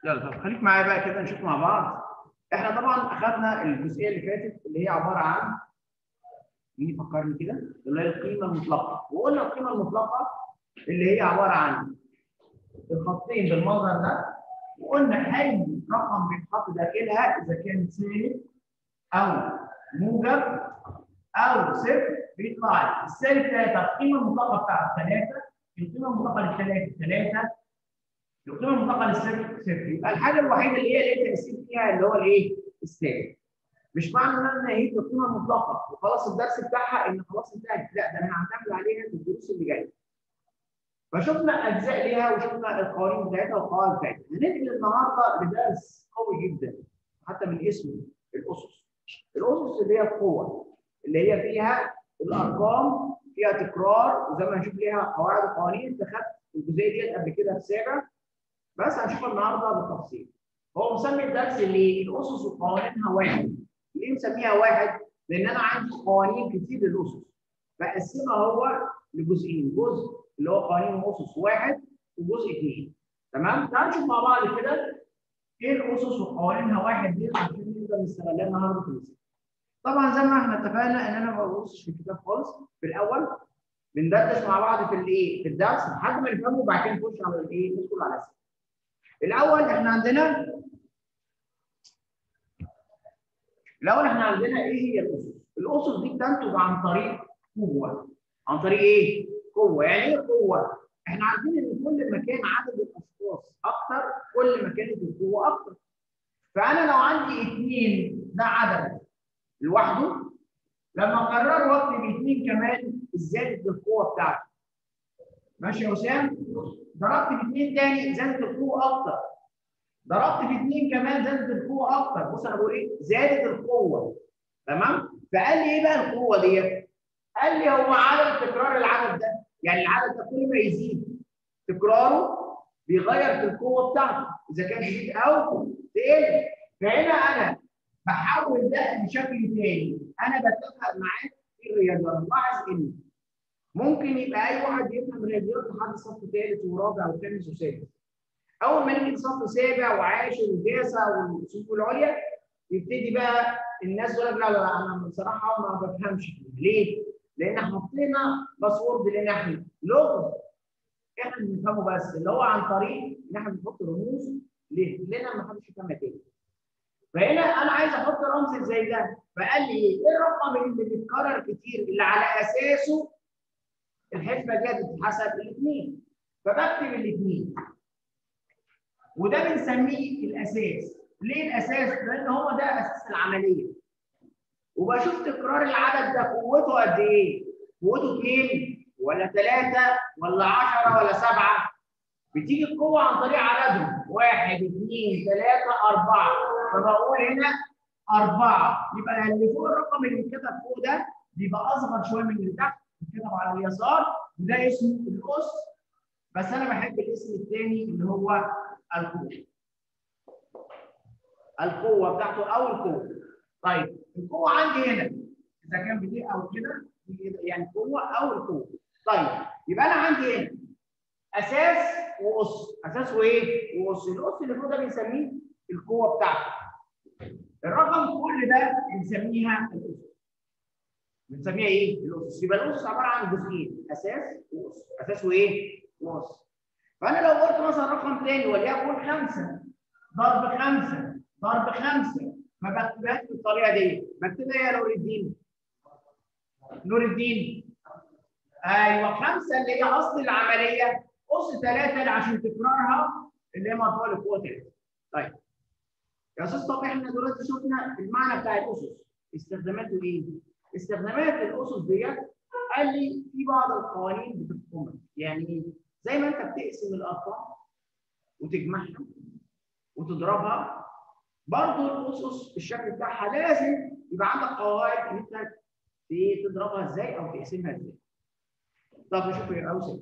يلا طب خليك معايا بقى كده نشوف مع بعض احنا طبعا اخذنا الجزئيه اللي فاتت اللي هي عباره عن مين يفكرني كده اللي هي القيمه المطلقه وقلنا القيمه المطلقه اللي هي عباره عن الخطين بالمنظر ده وقلنا اي رقم بيتحط داخلها اذا كان سالب او موجب او صفر بيطلع لي السالب 3 القيمه المطلقه بتاعت 3 القيمه المطلقه للثلاثه 3 القيمه المطلقه للصفر صفر يبقى الحاجه الوحيده اللي هي اللي تقسيم فيها اللي هو الايه؟ السالب مش معنى ان انا نهيت القيمه المطلقه وخلاص الدرس بتاعها ان خلاص انتهت لا ده انا هعتمد عليها في الدروس اللي جايه فشفنا اجزاء ليها وشفنا القوانين بتاعتها والقواعد بتاعتها هننقل النهارده لدرس قوي جدا حتى من اسمه الاسس الاسس اللي هي القوه اللي هي فيها الارقام فيها تكرار وزي ما هنشوف ليها قواعد وقوانين انت خدت الجزئيه ديت قبل كده في سابع بس هنشوفها النهارده بالتفصيل هو مسمي الدرس ليه؟ الاسس وقوانينها واحد ليه مسميها واحد؟ لان انا عندي قوانين كتير للاسس بقسمها هو لجزئين جزء اللي هو قوانين الاسس واحد وجزء اثنين تمام؟ تعالوا نشوف مع بعض كده ايه الاسس وقوانينها واحد دي عشان نقدر نستغلها النهارده في المثال. طبعا زي ما احنا اتفقنا ان انا ما ببصش في الكتاب خالص في الاول بندردش مع بعض في الايه؟ في الدرس لحد ما نفهمه وبعد كده نخش على الايه؟ ندخل على الاسئله. الاول احنا عندنا الاول احنا عندنا ايه هي الاسس؟ الاسس دي بتنتج عن طريق قوه عن طريق ايه؟ قوه يعني ايه قوه؟ احنا عارفين ان كل ما كان عدد الاشخاص اكتر كل ما كانت القوه اكتر فانا لو عندي اثنين ده عدد لوحده لما اقرر واكتب اثنين كمان زادت القوه بتاعتي ماشي يا وسام؟ ضربت باثنين تاني زادت القوه اكتر ضربت باثنين كمان زادت القوه اكتر بص انا بقول ايه؟ زادت القوه تمام؟ فقال لي ايه بقى القوه ديت؟ قال لي هو عدد تكرار العدد ده يعني العدد ده كل ما يزيد تكراره بيغير في القوه بتاعته اذا كان شديد او تقل فهنا انا بحول ده لشكل تاني انا بتفق معاك في الرياضيات لاحظ ان ممكن يبقى اي واحد يفهم الرياضيات لحد صف ثالث ورابع وخامس وسادس اول ما نيجي صف سابع وعاشر وتاسع والصفوف العليا يبتدي بقى الناس تقول لك لا لا انا بصراحه ما بفهمش ليه؟ لان حطينا باسورد لان احنا لغز احنا بنفهمه بس اللي هو عن طريق ان احنا بنحط رموز لنا ما حدش يفهمها تاني. فهنا انا عايز احط رمز زي ده فقال لي ايه الرقم اللي بيتكرر كتير اللي على اساسه الحسبه دي هتتحسب الاثنين فبكتب الاثنين وده بنسميه الاساس ليه الاساس؟ لان هو ده اساس العمليه وبشوف تكرار العدد ده قوته قد ايه؟ قوته 2 ولا 3 ولا 10 ولا 7 بتيجي القوه عن طريق عددهم 1 2 3 4 فبقول هنا 4 يبقى اللي فوق الرقم اللي اتكتب فوق ده بيبقى اصغر شويه من اللي تحت بيتكتب على اليسار وده اسمه الاس بس انا بحب الاسم الثاني اللي هو القوه القوه بتاعته او القوه طيب القوه عندي هنا اذا كان بدي او كده يعني قوه او القوه طيب يبقى انا عندي هنا اساس واس اساس وايه واس الاس اللي فوق ده بنسميه القوه بتاعته الرقم كل ده بنسميها الاسس بنسميها ايه الاسس يبقى الاسس عباره عن جزئين اساس واس اساس وايه واس فانا لو قلت مثلا رقم ثاني وليكن خمسه ضرب خمسه ضرب خمسه ما بكتبهاش بالطريقه دي بكتبها يا نور الدين نور الدين ايوه خمسه اللي هي اصل العمليه اس ثلاثه عشان تكرارها اللي هي مرفوعه لقوه ثلاثه طيب يا استاذ طب احنا دلوقتي شفنا المعنى بتاع الاسس استخداماته ايه؟ استخدامات الاسس ديت قال لي في بعض القوانين بتحكمها يعني ايه؟ زي ما انت بتقسم الارقام وتجمعها وتضربها برضه الاسس الشكل بتاعها لازم يبقى عندك قواعد ان انت تضربها ازاي او تقسمها ازاي. طب نشوف ايه اوسع.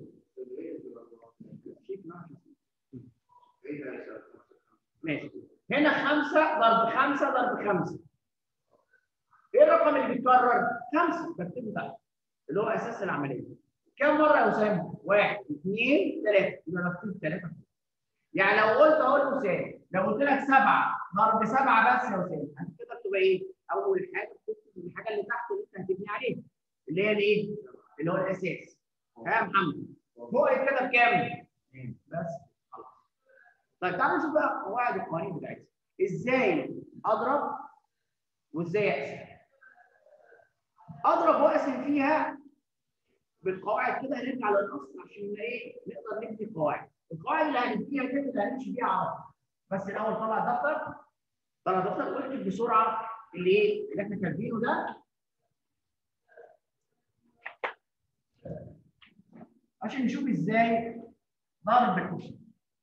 ماشي هنا خمسة ضرب خمسة ضرب خمسة. ايه الرقم اللي بيتكرر؟ خمسة بكتبه تحت اللي هو اساس العملية. كم مرة يا اسامة؟ واحد اثنين ثلاثة يبقى بكتب ثلاثة. يعني لو قلت اقول له وسام لو قلت لك سبعه ضرب سبعه بس يا وسام هتقدر تبقى ايه؟ اول حاجه بتكتب الحاجه اللي تحت اللي انت هتبني عليها اللي هي الايه؟ اللي هو الاساس ها يا محمد فوق كده بكام؟ بس خلاص طيب تعالوا نشوف بقى قواعد القوانين بتاعتها ازاي اضرب وازاي اقسم اضرب واقسم فيها بالقواعد كده هنرجع للاصل عشان ايه نقدر نبني قواعد القواعد اللي هنبنيها كده اللي هنمشي بيها على طول بس الاول طلع دفتر طلع دفتر واكتب بسرعه اللي ايه اللي احنا كاتبينه ده عشان نشوف ازاي ضرب الاسم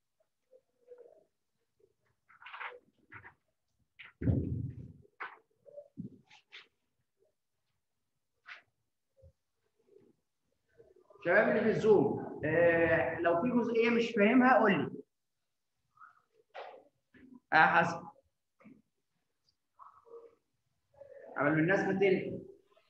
شباب اللي في الزوم آه لو في جزئيه مش فاهمها قول لي اه حسن قبل ما الناس بتنقل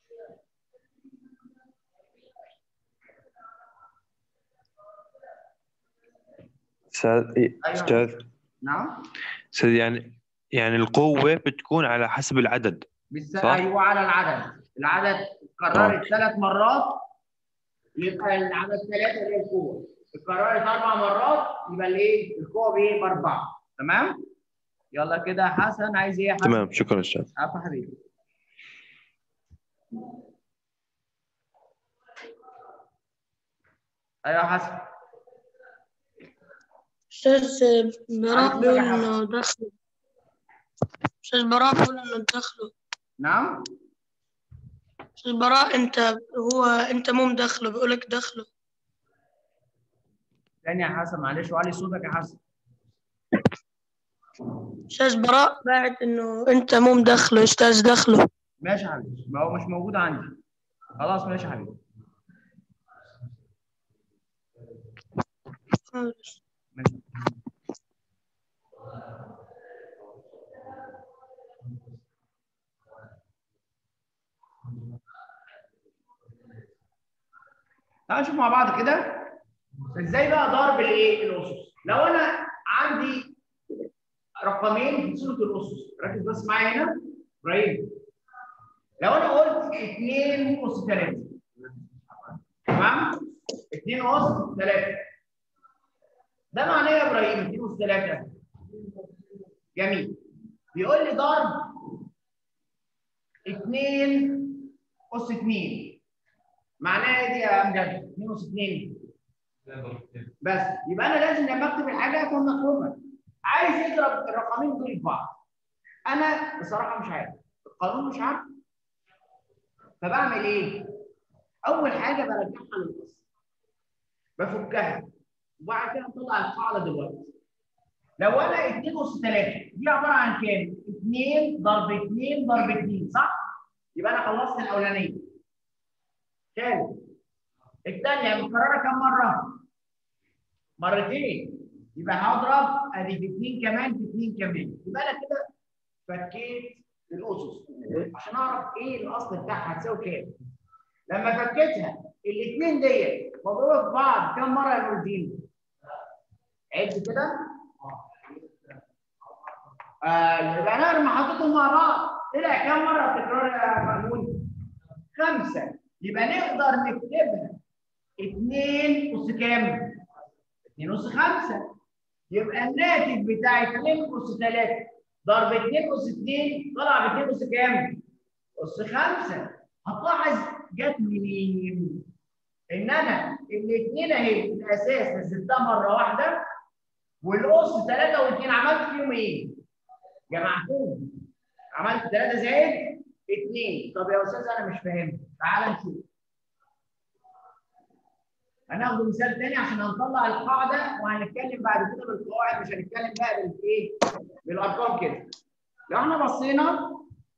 استاذ إيه، أيوة. استاذ نعم استاذ يعني يعني القوة بتكون على حسب العدد بس صح. ايوه على العدد العدد اتكررت ثلاث مرات يبقى العدد ثلاثه اللي هي القوه اتكررت اربع مرات يبقى الايه القوه بايه باربعه تمام يلا كده يا حسن عايز ايه يا حسن تمام شكرا استاذ عفوا حبيبي ايوه يا حسن أستاذ براء عارف بيقول يا حسن. إنه دخله أستاذ براء بيقول إنه دخله نعم أستاذ براء أنت هو أنت مو مدخله بيقولك دخله تاني يا حسن معلش وعلي صوتك يا حسن أستاذ براء بعد إنه أنت مو مدخله أستاذ دخله ماشي يا حبيبي ما هو مش موجود عندي خلاص ماشي يا حبيبي ماشي. تعالوا نشوف مع بعض كده ازاي بقى ضرب الايه الاسس لو انا عندي رقمين في صوره الاسس ركز بس معايا هنا ابراهيم لو انا قلت 2 اس 3 تمام 2 اس 3 ده معناه إيه يا ابراهيم 2 اس 3 جميل بيقول لي ضرب 2 اس 2 معناها ايه دي يا امجد 2 اس 2 بس يبقى انا لازم لما اكتب الحاجه اكون مفهومه عايز يضرب الرقمين دول في بعض انا بصراحه مش عارف القانون مش عارف فبعمل ايه اول حاجه برجعها للاصل بفكها وبعد كده نطلع القاعده دلوقتي لو انا 2 اس 3 دي عباره عن كام 2 ضرب 2 ضرب 2 صح يبقى انا خلصت الاولانيه ثالث الثانيه متكرره كم مره مرتين يبقى هضرب ادي في اثنين كمان في اثنين كمان يبقى انا كده فكيت الاسس عشان اعرف ايه الاصل بتاعها هتساوي كام لما فكيتها الاثنين ديت مضروبه في بعض كم مره يا نور الدين؟ عد كده آه يبقى انا لما حطيتهم مع بعض طلع كم مره تكرار يا مأمون؟ خمسه يبقى نقدر نكتبها 2 اس كام؟ 2 اس 5 يبقى الناتج بتاع 2 اس 3 ضرب 2 اس 2 طلع ب 2 اس كام؟ اس 5 هتلاحظ جت منين؟ ان انا الاثنين اهي الاساس نزلتها مره واحده والاس 3 و2 عملت فيهم ايه؟ جمعتهم عملت 3 زائد 2 طب يا استاذ انا مش فاهم تعال نشوف هناخد مثال تاني عشان هنطلع القاعده وهنتكلم بعد كده بالقواعد مش هنتكلم بقى بالايه؟ بالارقام كده. لو احنا بصينا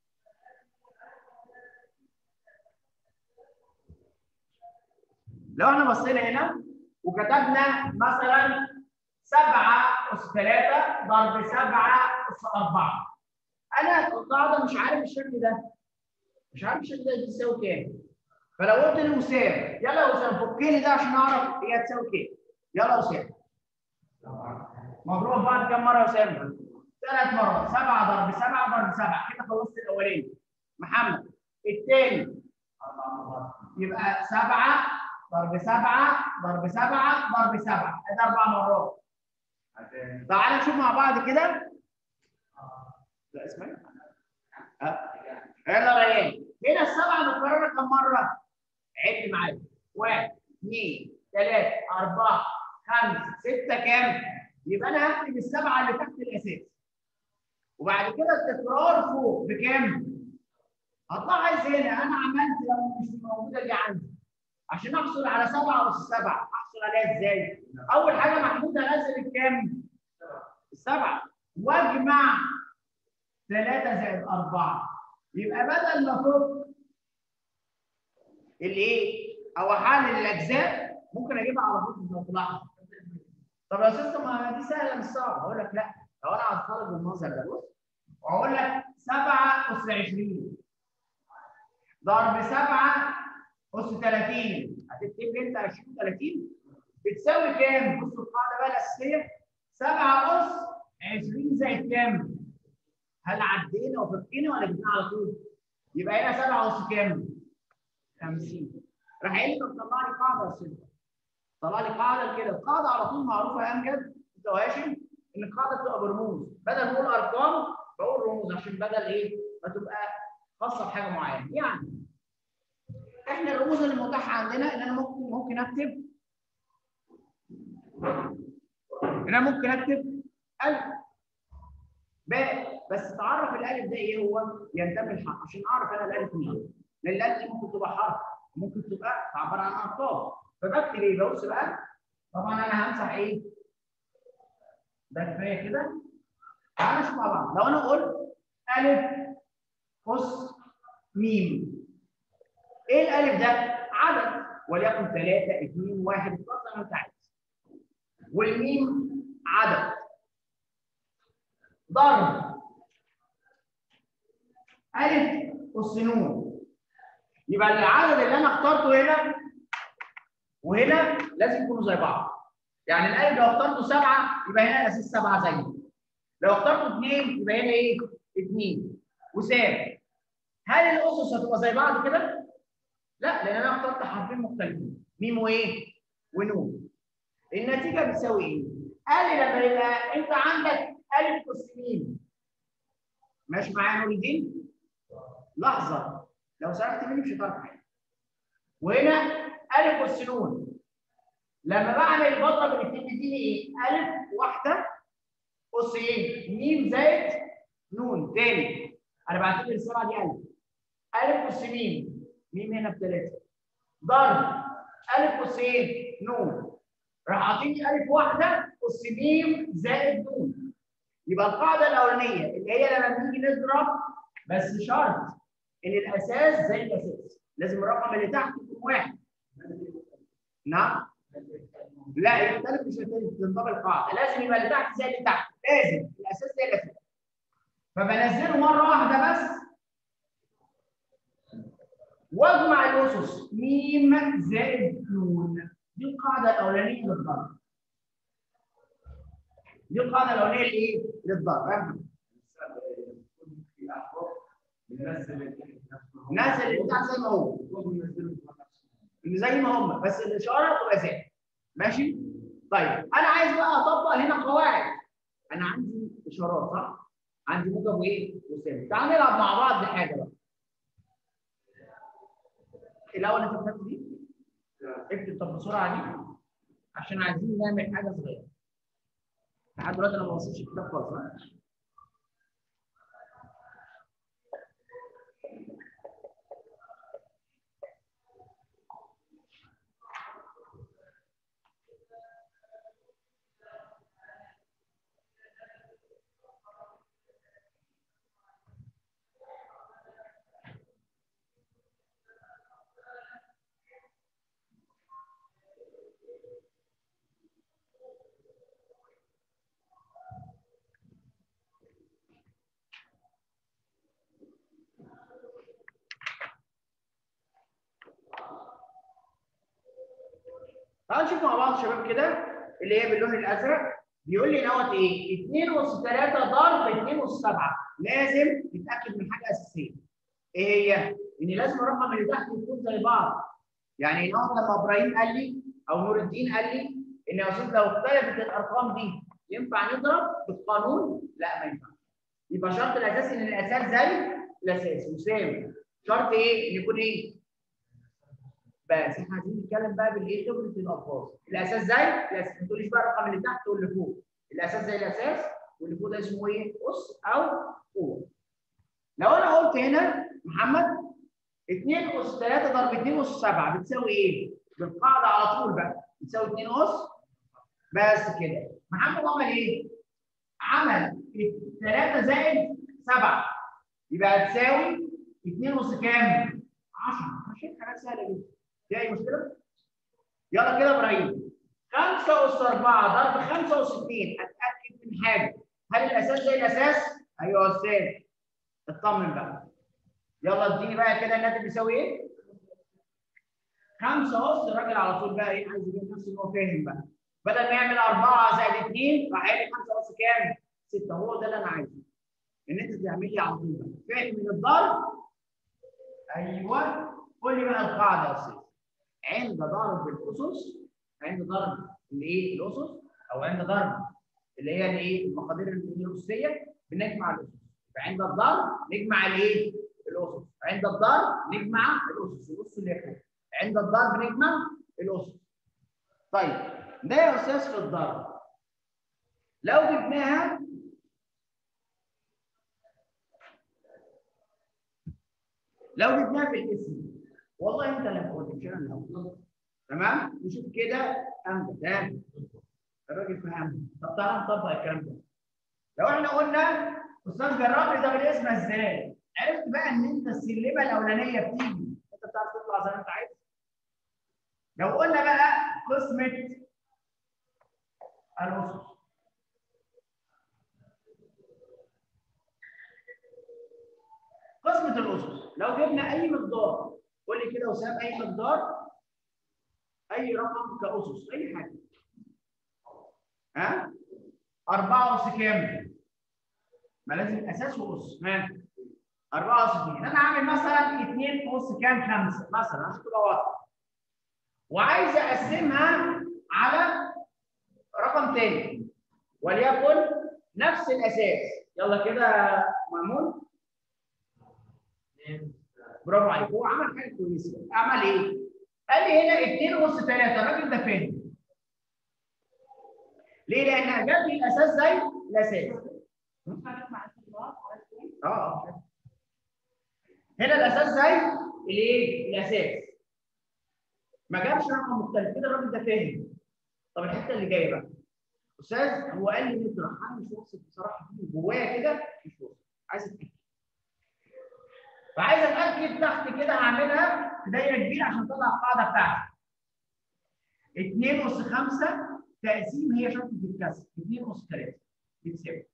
لو احنا بصينا هنا وكتبنا مثلا 7 اس 3 ضرب 7 اس 4 انا القاعده مش عارف الشكل ده مش عارف الشكل ده بيساوي كام فلو قلت لوسام يلا يا وسام فك لي ده عشان اعرف هي هتساوي كام يلا يا وسام مضروبه في بعض كم مره يا اسامه؟ ثلاث مرات سبعه ضرب سبعه ضرب سبعه كده خلصت الاولاني محمد الثاني اربع مرات يبقى سبعه ضرب سبعه ضرب سبعه ضرب سبعه ادي اربع مرات تعالى نشوف مع بعض كده لا اسمعي ها يلا ريان هنا السبعه متكرره كم مره؟ عد معايا واحد اثنين ثلاثه اربعه خمسه سته كام؟ يبقى انا هكتب السبعه اللي تحت الاساس وبعد كده التكرار فوق بكام؟ هتلاحظ هنا انا عملت لو مش موجوده دي عندي عشان احصل على سبعه اس سبعه احصل عليها ازاي؟ اول حاجه محمود هنزل الكام؟ السبعه واجمع ثلاثه زائد اربعه يبقى بدل ما فوق الايه؟ او احلل الاجزاء ممكن اجيبها على طول في اللحظه طب يا استاذ ما دي سهله مش صعبه اقول لك لا لو انا هفترض بالمنظر ده بص واقول لك 7 اس 20 ضرب 7 اس 30 هتكتب لي انت 20 30 بتساوي كام؟ بص القاعده بقى الاساسيه 7 اس 20 زائد كام؟ هل عدينا وفكينا ولا جبنا على طول؟ يبقى هنا 7 اس كام؟ 50 راح قايل لي طب طلع لي قاعده يا استاذ طلع لي قاعده كده القاعده على طول معروفه يا امجد انت وهاشم ان القاعده بتبقى برموز بدل ما اقول ارقام بقول رموز عشان بدل ايه ما تبقى خاصه بحاجه معينه يعني احنا الرموز اللي متاحه عندنا ان انا ممكن ممكن اكتب ان انا ممكن اكتب الف باء بس تعرف الالف ده ايه هو ينتمي لحرف عشان اعرف انا الالف مين لان الالف دي ممكن تبقى حرف ممكن تبقى تعبر عن ارقام فبكتب ايه ببص بقى طبعا انا همسح ايه ده كفايه كده تعالى نشوف مع بعض لو انا قلت الف اس ميم ايه الالف ده عدد وليكن 3 2 1 زي ما انت عايز والميم عدد ضرب الف اس نون يبقى العدد اللي انا اخترته هنا وهنا لازم يكونوا زي بعض يعني الالف لو اخترته سبعه يبقى هنا الاساس سبعه زيه لو اخترته اثنين يبقى هنا ايه؟ اثنين وسام هل الاسس هتبقى زي بعض كده؟ لا لان انا اخترت حرفين مختلفين ميم وايه؟ ونون النتيجه بتساوي ايه؟ قال لي لما يبقى انت عندك الف اس ميم ماشي معايا نور الدين؟ لحظه لو سرحت مني مش هتعرف حاجه وهنا الف اس نون لما بعمل بضرب الاثنين بيديني ايه؟ الف واحده اس ايه؟ ميم زائد نون تاني انا بعتبر السبعه دي الف الف اس ميم ميم هنا بثلاثه ضرب الف اس ايه؟ نون راح عاطيني الف واحده اس ميم زائد نون يبقى القاعده الاولانيه اللي هي لما بنيجي نضرب بس شرط ان الاساس زي الاساس لازم الرقم اللي تحت يكون واحد نعم لا يختلف مش هتنطبق القاعده لازم يبقى اللي تحت زي اللي تحت لازم الاساس زي الاساس فبنزله مره واحده بس واجمع الاسس ميم زائد نون دي القاعده الاولانيه للضرب دي القاعده الاولانيه لايه؟ للضرب نزل البتاع زي ما هو اللي زي ما هم بس الاشاره تبقى زي ماشي طيب انا عايز بقى اطبق هنا قواعد انا عندي اشارات صح عندي موجب وايه وسالب تعال نلعب مع بعض حاجه بقى الاول انت كتبت دي اكتب طب بسرعه دي عشان عايزين نعمل حاجه صغيره لحد دلوقتي انا ما وصلتش الكتاب خالص ها؟ تعالوا نشوف مع بعض شباب كده اللي هي باللون الازرق بيقول لي دوت ايه 2 اس 3 ضرب 2 اس 7 لازم نتاكد من حاجه اساسيه ايه هي ان لازم الرقم اللي تحت يكون زي بعض يعني دوت لما ابراهيم قال لي او نور الدين قال لي ان يا استاذ لو اختلفت الارقام دي ينفع نضرب بالقانون لا ما ينفعش يبقى شرط الاساسي ان الاساس زي الاساس مساوي شرط ايه ان يكون ايه بس احنا عايزين نتكلم بقى بالايه خبره الالفاظ الاساس زي الاساس ما تقوليش بقى الرقم اللي تحت واللي فوق الاساس زي الاساس واللي فوق ده اسمه ايه اس او قوه لو انا قلت هنا محمد 2 اس 3 ضرب 2 اس 7 بتساوي ايه بالقاعده على طول بقى بتساوي 2 اس بس كده محمد عمل ايه عمل 3 زائد 7 يبقى هتساوي 2 اس كام 10 ماشي حاجات سهله جدا في اي مشكله؟ يلا كده يا ابراهيم 5 اس 4 ضرب 65 اتاكد من حاجه هل الاساس زي الاساس؟ ايوه يا استاذ اطمن بقى يلا اديني بقى كده الناتج بيساوي ايه؟ 5 اس الراجل على طول بقى ايه عايز يجيب نفسه ان هو فاهم بقى بدل ما يعمل 4 زائد 2 راح قايل 5 اس كام؟ 6 هو ده اللي انا عايزه ان انت تعمل لي على طول بقى فهم من الضرب ايوه قول لي بقى القاعده يا استاذ عند ضرب الاسس عند ضرب الايه الاسس او عند ضرب اللي هي الايه المقادير الاساسيه بنجمع الاسس فعند الضرب نجمع الايه الاسس عند الضرب نجمع الاسس الاسس اللي هي فوق عند الضرب نجمع الاسس طيب ده يا استاذ في الضرب لو جبناها لو جبناها في الاسم والله انت اللي هتقول مش انا اللي هقول تمام نشوف كده امجد ده الراجل فهم طب تعالى نطبق الكلام ده لو احنا قلنا استاذ جرب لي ده بالاسم ازاي عرفت بقى ان انت السلمه الاولانيه بتيجي انت بتعرف تطلع زي ما انت عايز لو قلنا بقى قسمه الاسس قسمه الاسس لو جبنا اي مقدار قول لي كده وسام اي مقدار اي رقم كاسس اي حاجه ها 4 اس كام ما لازم اساس واس ها 4 اس 2 انا عامل مثلا 2 اس كام 5 مثلا عشان تبقى واضحه وعايز اقسمها على رقم تاني وليكن نفس الاساس يلا كده مأمون برافو عليك هو عمل حاجه كويسه عمل ايه؟ قال لي هنا 2 اس 3 الراجل ده فين؟ ليه؟ لان جاب لي الاساس زي الاساس اه اه هنا الاساس زي الايه؟ الاساس ما جابش رقم مختلف كده الراجل ده فاهم طب الحته اللي جايه بقى استاذ هو قال لي نطرح انا مش واثق بصراحه فيه جوايا كده مش واثق عايز اتاكد فعايز اتاكد تحت كده هعملها في دايره كبيره عشان تطلع القاعده بتاعتي 2 اس 5 تقسيم هي شرطه الكسر 2 اس 3 بتساوي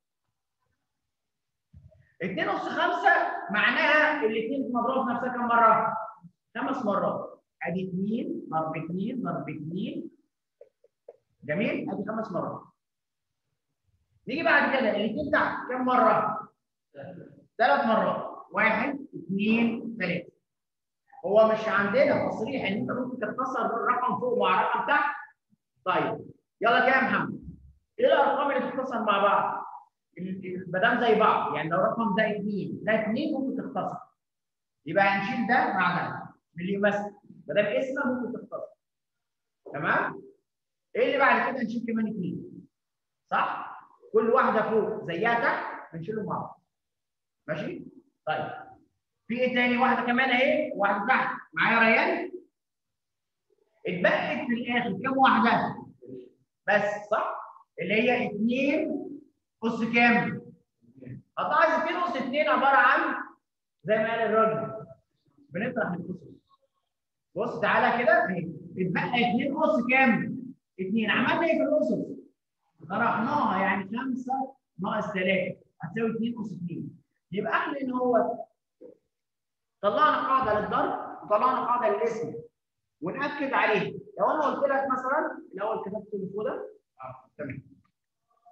2 اس 5 معناها الاثنين مضروبه في نفسها كم مره؟ خمس مرات ادي 2 ضرب 2 ضرب 2 جميل ادي خمس مرات نيجي بعد كده الاثنين تحت كم مره؟ ثلاث مرات واحد اثنين ثلاثه هو مش عندنا تصريح ان انت ممكن تختصر الرقم فوق مع رقم تحت طيب يلا كده يا محمد ايه الارقام اللي تختصر مع بعض؟ ما دام زي بعض يعني لو رقم ده اثنين ده اثنين ممكن تختصر يبقى هنشيل ده مع ده اللي يمثل ما دام اسمه ممكن تختصر تمام؟ ايه اللي بعد كده نشيل كمان اثنين صح؟ كل واحده فوق زيها تحت بنشيلهم مع بعض ماشي؟ طيب في ايه تاني واحده كمان اهي واحده تحت معايا ريان اتبقت في الاخر كام واحده بس صح اللي هي 2 اس كام هطلع عايز 2 اس 2 عباره عن زي ما قال الراجل بنطرح الاسس بص تعالى كده اهي اتبقى 2 اس كام 2 عملنا ايه في الاسس طرحناها يعني 5 ناقص 3 هتساوي 2 اس 2 يبقى احنا ان هو طلعنا قاعده للضرب وطلعنا قاعده للاسم ونأكد عليها لو انا قلت لك مثلا الاول كتبت اللي فوق ده اه تمام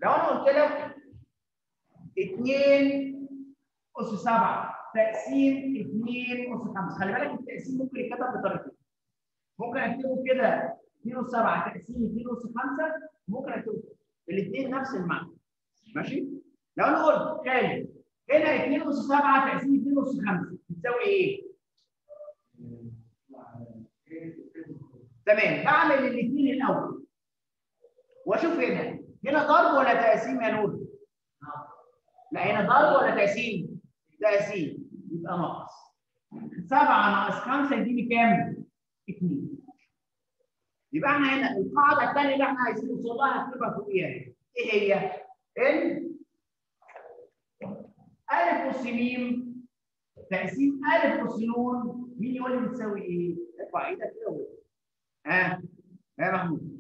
لو انا قلت لك 2 اس 7 تقسيم 2 اس 5 خلي بالك التقسيم ممكن يتكتب بطريقتين ممكن اكتبه كده 2 اس 7 تقسيم 2 اس 5 ممكن اكتبه الاثنين نفس المعنى ماشي لو انا قلت تاني هنا 2 اس 7 تقسيم 2 اس 5 بتساوي ايه؟ تمام بعمل الاثنين الاول واشوف هنا هنا ضرب ولا تقسيم يا نور؟ لا هنا ضرب ولا تقسيم؟ تقسيم يبقى ناقص 7 ناقص 5 يديني كام؟ 2 يبقى احنا هنا القاعده الثانيه اللي احنا عايزين نوصل لها هنكتبها فوقيها ايه هي؟ ان الف اس م تقسيم الف اس ن مين يقول لي بتساوي ايه؟ ارفع ايدك كده وقول ها ها يا محمود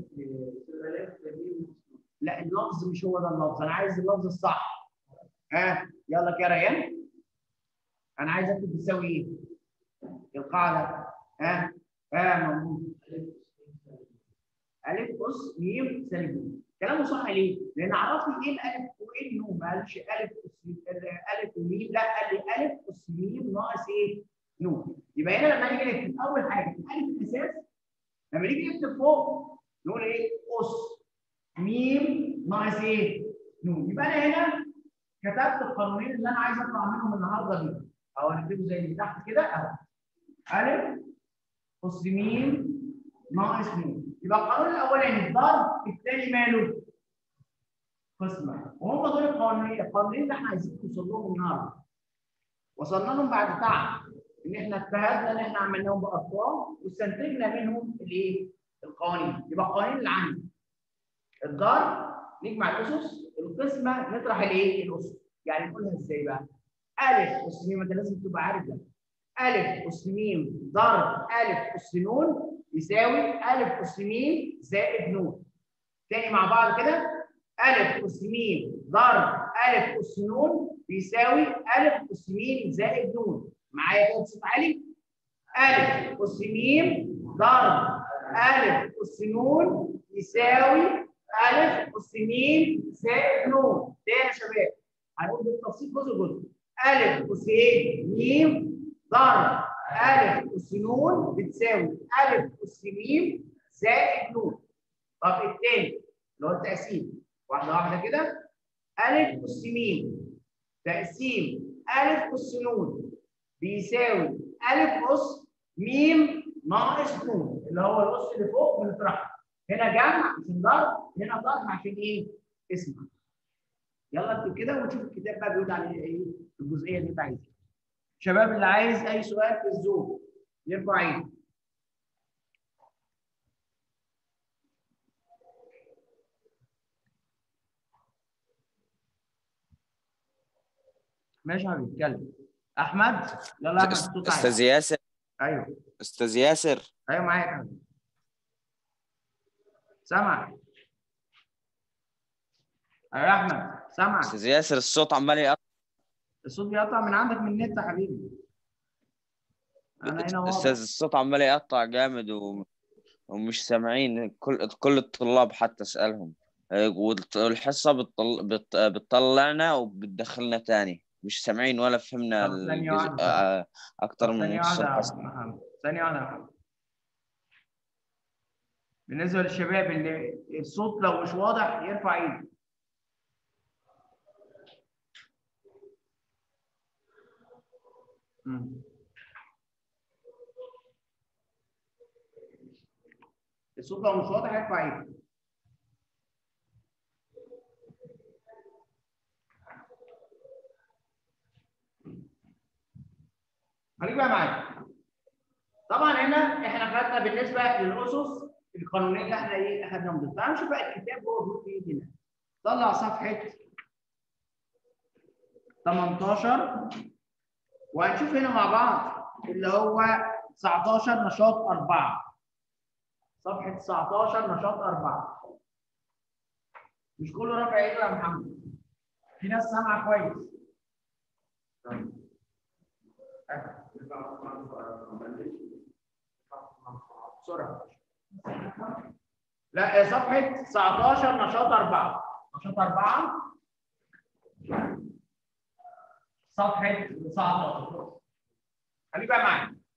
لا اللفظ مش هو ده اللفظ انا عايز اللفظ الصح ها يلا كده يا ريان انا عايز اكتب بتساوي ايه؟ القاعده ها ها محمود الف اس م سالب كلامه صح ليه؟ لان عرفني ايه الالف وايه النون ما قالش الف اس الف وميم لا قال لي الف اس م ناقص ايه؟ نون يبقى هنا لما نيجي نكتب اول حاجه الالف الاساس لما نيجي نكتب فوق نقول ايه؟ اس م ناقص ايه؟ نون يبقى انا هنا كتبت القانونين اللي انا عايز اطلع منهم النهارده دي او هنكتبه زي اللي تحت كده اهو الف اس م ناقص نون يبقى القانون الاولاني الضرب الثاني ماله؟ قسمه وهم دول القوانين القوانين اللي احنا عايزين نوصل لهم النهارده وصلنا لهم بعد تعب ان احنا اجتهدنا ان احنا عملناهم بارقام واستنتجنا منهم الايه؟ القوانين يبقى القوانين اللي عندي الضرب نجمع الاسس القسمه نطرح الايه؟ الاسس يعني نقولها ازاي بقى؟ الف اس م انت لازم تبقى عارف ده الف اس م ضرب الف اس ن يساوي الف اس م زائد ن تاني مع بعض كده الف اس م ضرب الف اس ن بيساوي الف اس م زائد ن معايا كده بصوت عالي الف اس م ضرب الف اس ن يساوي الف اس م زائد ن تاني يا شباب هنقول بالتفصيل جزء جزء الف اس ايه م ضرب الف اس ن بتساوي الف اس م زائد ن طب الثاني اللي هو التقسيم واحده واحده كده الف اس م تقسيم الف اس ن بيساوي الف اس م ناقص ن اللي هو الاس اللي فوق بنطرحه هنا جمع عشان ضرب هنا ضرب عشان ايه؟ اسمع يلا اكتب كده ونشوف الكتاب بقى بيقول على ايه الجزئيه اللي انت عايزها شباب اللي عايز اي سؤال في الزوم يرفع ايده ماشي يا حبيبي اتكلم احمد يلا احمد صوت عالي استاذ ياسر ايوه استاذ ياسر ايوه معاك يا حبيبي سامع ايوه يا احمد سامع استاذ ياسر الصوت عمال يقطع الصوت بيقطع من عندك من النت يا حبيبي انا هنا واضح استاذ الصوت عمال يقطع جامد و... ومش سامعين كل كل الطلاب حتى اسالهم آه، والت- والحصه بتطل... بت... بتطلعنا وبتدخلنا تاني مش سامعين ولا فهمنا طب ثانية الجزء... واحدة. آه، اكتر طب من ثانية نص واحدة يا الحصه محمد ثانية واحدة يا محمد بالنسبة للشباب اللي الصوت لو مش واضح يرفع ايده مم. الصوت لو مش واضح يرفع ايده خليك بقى معايا طبعا هنا احنا خدنا بالنسبه للاسس القانونيه اللي احنا ايه اخدناهم دول تعالوا نشوف بقى الكتاب هو بيقول ايه هنا طلع صفحه 18 وهنشوف هنا مع بعض اللي هو 19 نشاط 4 صفحه 19 نشاط 4 مش كله رافع ايده يا محمد في ناس سامعه كويس بسرعه لا صفحه 19 نشاط 4 نشاط أربعة صفحة 19 خليه بقى معايا